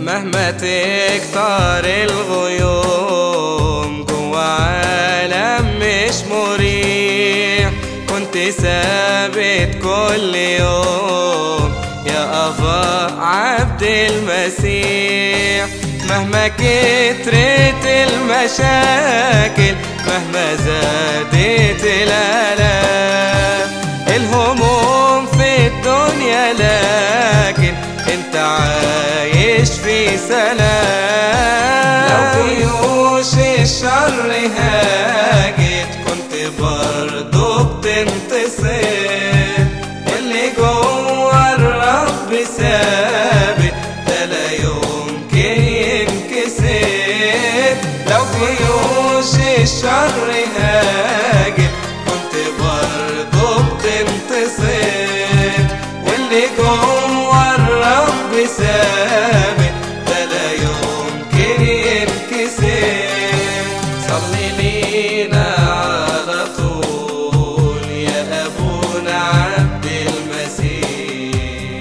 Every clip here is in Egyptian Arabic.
مهما تكتر الغيوم جوا عالم مش مريح كنت ثابت كل يوم يا أبا عبد المسيح مهما كترت المشاكل مهما زادت الآلام الهموم في الدنيا لكن انت عايش في سلام لو جيوش الشر هاجت كنت برضو بتنتصر اللي جوه الرب ثابت ده لا يمكن ينكسر لو جيوش الشر هاجت كنت برضو بتنتصر واللي جوه الرب ثابت ده لا يمكن ينكسر صلي لينا على طول يا ابونا عبد المسيح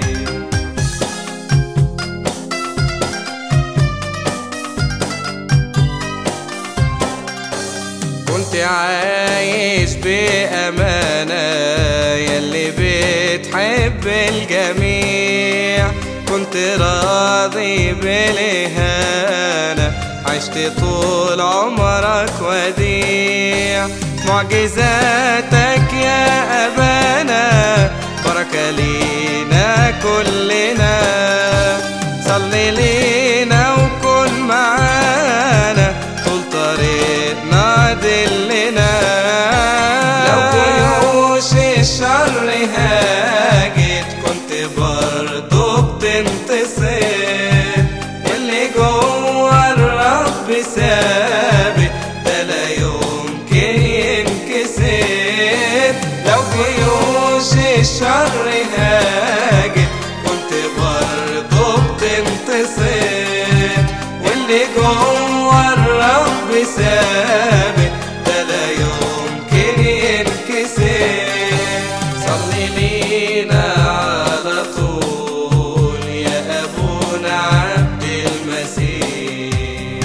كنت عايش بأمانة يلي بتحب الجميع كنت راضي بالإهانة عشت طول عمرك وديع معجزاتك يا أبانا بركة لينا كلنا صلي لينا وكن معانا طول طريقنا دلنا لو جيوش الشر هاجت كنت برضو بتنتصر اللي جوه الرب ثابت ده لا يمكن ينكسر لو جيوش الشر هاجت كنت برضو بتنتصر واللي جوه الرب ثابت ده لا يمكن ينكسر صلي لينا على طول يا ابونا عبد المسيح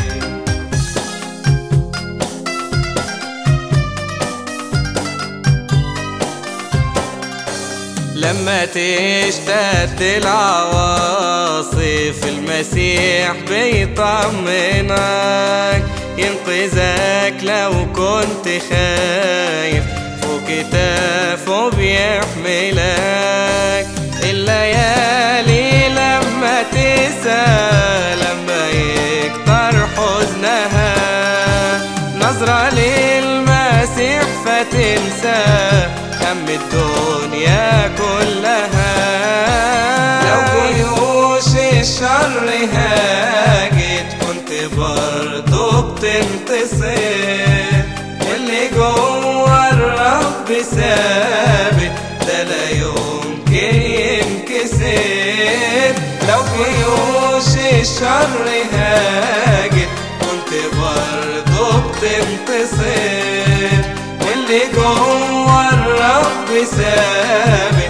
لما تشتد العواصف المسيح بيطمنك ينقذك لو كنت خايف فوق كتافه بيحملك الليالي لما تسى لما يكتر حزنها نظرة للمسيح فتنسى هم الدنيا كلها لو جيوش الشر هاجت كنت برضو بتنتصر اللي جوه الرب ثابت ده لا يمكن ينكسر لو جيوش الشر هاجت كنت برضو بتنتصر واللي جوه الرب ثابت